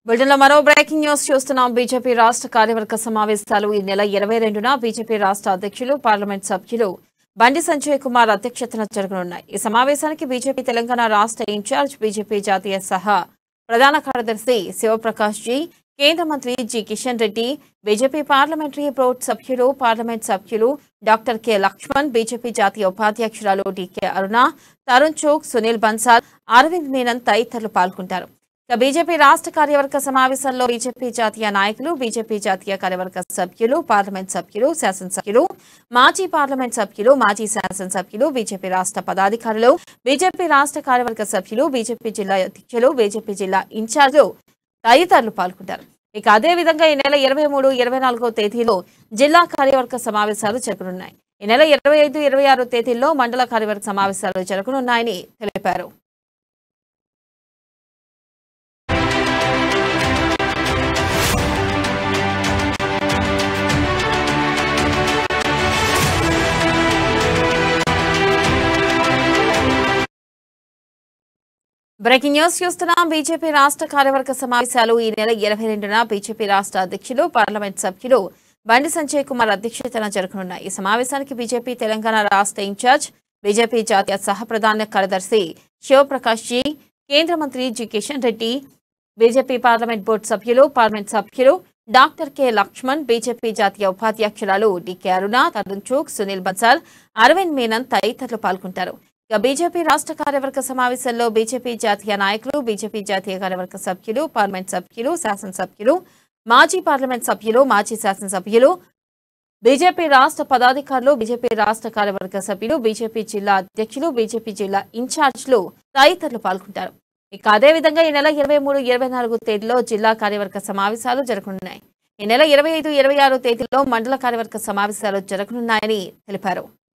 బులెటిన్లో మరో breaking news చూస్తున్నాం బీజేపీ రాష్ట్ర కార్యవర్గ సమావేశాలు ఈ నెల ఇరవై రెండున బీజేపీ రాష్ట్ర అధ్యక్షులు పార్లమెంట్ సభ్యులు బండి సంజయ్ కుమార్ అధ్యక్షతన జరగనున్నాయి ఈ సమావేశానికి బీజేపీ తెలంగాణ రాష్ట్ర ఇన్ఛార్జ్ బీజేపీ జాతీయ సహా ప్రధాన కార్యదర్శి శివప్రకాష్ జీ కేంద్ర మంత్రి G Kishan Reddy BJP parliamentary board సభ్యులు పార్లమెంట్ సభ్యులు డాక్టర్ కె లక్ష్మణ్ బీజేపీ జాతీయ ఉపాధ్యక్షురాలు డికే అరుణ తరుణ్ చోక్ సునీల్ బన్సాల్ అరవింద్ మీనన్ తదితరులు పాల్గొంటారు ఇక బీజేపీ రాష్ట్ర కార్యవర్గ సమావేశంలో బీజేపీ జాతీయ నాయకులు బీజేపీ జాతీయ కార్యవర్గ సభ్యులు పార్లమెంట్ సభ్యులు శాసనసభ్యులు మాజీ పార్లమెంట్ సభ్యులు మాజీ శాసనసభ్యులు బీజేపీ రాష్ట్ర పదాధికారులు బీజేపీ రాష్ట్ర కార్యవర్గ సభ్యులు బీజేపీ జిల్లా అధ్యక్షులు బీజేపీ జిల్లా ఇన్ఛార్జీలు తదితరులు పాల్గొంటారు ఇక అదే విధంగా ఈ నెల ఇరవై మూడు ఇరవై నాలుగో తేదీలో జిల్లా కార్యవర్గ సమావేశాలు జరగనున్నాయి ఈ నెల ఇరవై ఐదు ఇరవై ఆరు తేదీల్లో మండల కార్యవర్గ సమావేశాలు జరగనున్నాయని తెలిపారు బ్రేకింగ్ న్యూస్ చూస్తున్నాం బీజేపీ రాష్ట్ర కార్యవర్గ సమావేశాలు ఈ నెల ఇరవై రెండున బీజేపీ రాష్ట్ర అధ్యక్షులు పార్లమెంట్ సభ్యులు బండి సంజయ్ కుమార్ అధ్యక్షతన జరగనున్నాయి ఈ సమావేశానికి బీజేపీ తెలంగాణ రాష్ట్ర ఇన్ఛార్జ్ బీజేపీ జాతీయ సహ ప్రధాన కార్యదర్శి శివప్రకాష్ జీ కేంద్ర మంత్రి G Kishan Reddy BJP parliament board సభ్యులు పార్లమెంట్ సభ్యులు డాక్టర్ కె లక్ష్మణ్ బీజేపీ జాతీయ ఉపాధ్యక్షురాలు డికే అరుణ తరుణ్ చూక్ సునీల్ బన్సాల్ అరవింద్ మీనన్ తదితరులు పాల్గొంటారు ఇక బీజేపీ రాష్ట్ర కార్యవర్గ సమావేశంలో బీజేపీ జాతీయ నాయకులు బీజేపీ జాతీయ కార్యవర్గ సభ్యులు పార్లమెంట్ సభ్యులు శాసనసభ్యులు మాజీ పార్లమెంట్ సభ్యులు మాజీ శాసనసభ్యులు బీజేపీ రాష్ట్ర పదాధికారులు బీజేపీ రాష్ట్ర కార్యవర్గ సభ్యులు బీజేపీ జిల్లా అధ్యక్షులు బీజేపీ జిల్లా ఇన్ఛార్జ్లు తదితరులు పాల్గొంటారు ఇక అదేవిధంగా ఈ నెల ఇరవై మూడు ఇరవై నాలుగు తేదీలో జిల్లా కార్యవర్గ సమావేశాలు జరగనున్నాయి ఈ నెల ఇరవై ఐదు ఇరవై ఆరు తేదీలో మండల కార్యవర్గ సమావేశాలు జరగనున్నాయని తెలిపారు